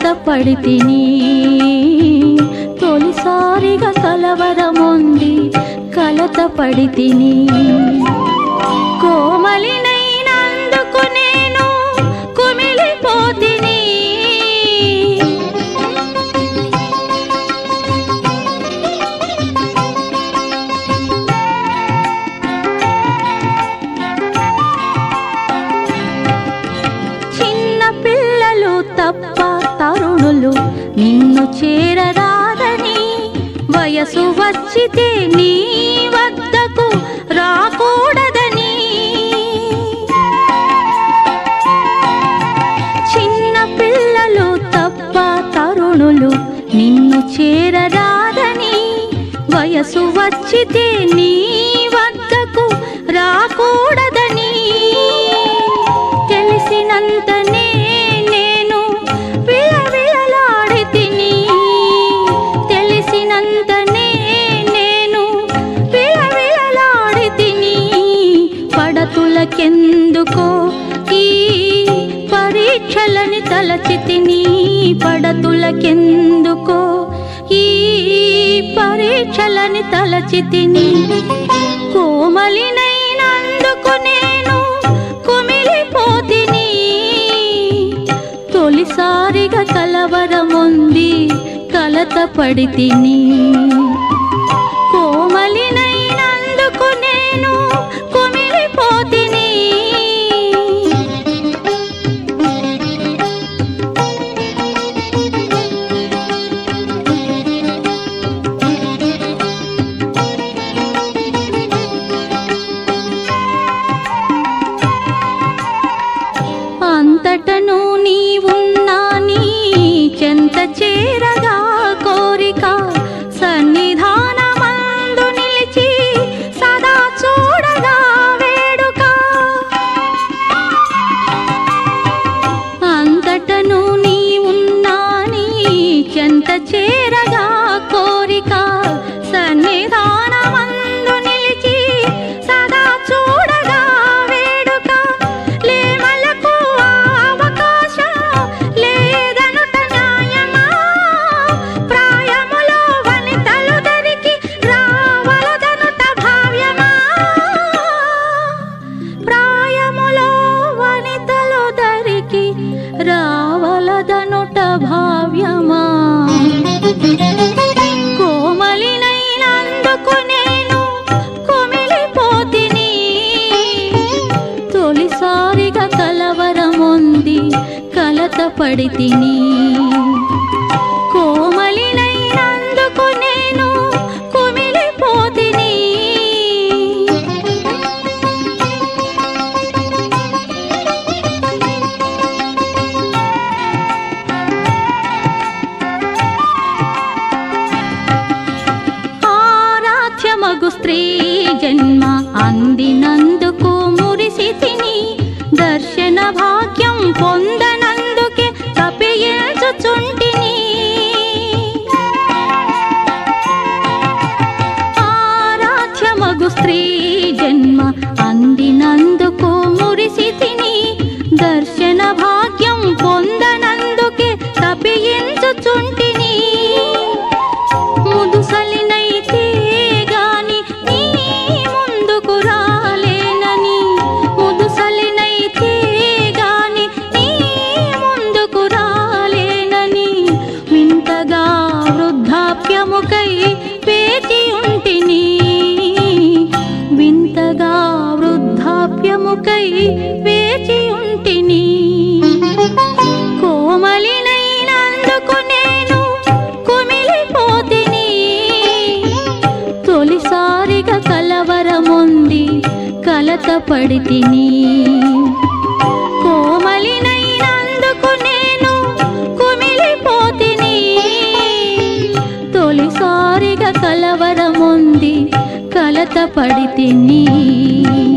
పడితిని తొలిసారిగా కలవరముంది కలత పడితిని కోమలినైనందుకు నేను కుమిలిపోతిని చిన్న పిల్లలు తప్ప తరుణులు నిన్ను చేరరాదని వయసు వచ్చితే నీ వద్దకు రాకూడదని చిన్న పిల్లలు తప్ప తరుణులు నిన్ను చేరరాదని వయసు వచ్చితే నీ వద్దకు రాకూడదని తెలిసినంతనే నేను విలవిలలాడి తిని తెలిసినంతనే నేను విలవిలలాడి తిని పడతులకెందుకో ఈ పరీక్షలని తలచి తిని పడతులకెందుకో ఈ పరీక్షలని తలచి తిని కోమలినైనందుకు నేను కుమిలిపోతిని తొలిసారిగా కలవరముంది కలత పడి తిని కోమలినైనందుకు నేను కుమిలిపోతిని అంతటను నీవున్నా నీ చెంత చేరగా కోరిక సన్నిధానమందు నిలిచి సదా చూడగా వేడుక అంతటను నీవున్నా నీ చెంత చేరగా కోరిక సన్నిధానమందు నిలిచి సదా చూడగా వేడుక లేమలకు ఆ అవకాశం లేదనుట న్యాయమా ప్రాయములో వనితలు దరికి రావలదనుట భావ్యమా ప్రాయములో వనితలు దరికి రావలదనుట భావ్యమా కోమలినైనందుకు నేను కుమిలిపోతిని తొలిసారిగా కలవరముంది కలత పడి తిని కోమలినైనందుకు నేను కుమిలిపోతిని ఆరాధ్యమగు స్త్రీ జన్మ అందినందుకు మురిసి తిని దర్శన భాగ్యం పొందనందుకే తప్పించుచుంటిని ఆరాధ్యమగు స్త్రీ జన్మ అందినందుకు మురిసి తిని దర్శన భాగ్యం పొందనందుకే తప్పించుచుంటిని ముదుసలినైతే గాని నీ ముందుకు రాలేనని ముదుసలినైతే గాని నీ ముందుకు రాలేనని వింతగా వృద్ధాప్యముకై వేచి ఉంటిని వింతగా వృద్ధాప్యముకై వేచి ఉంటిని కోమలినైనందుకు నేను కుమిలిపోతిని తొలిసారిగా కలవరముంది కలత పడి తిని కోమలినైనందుకు నేను కుమిలిపోతిని తొలిసారిగా కలవరముంది కలత పడి తిని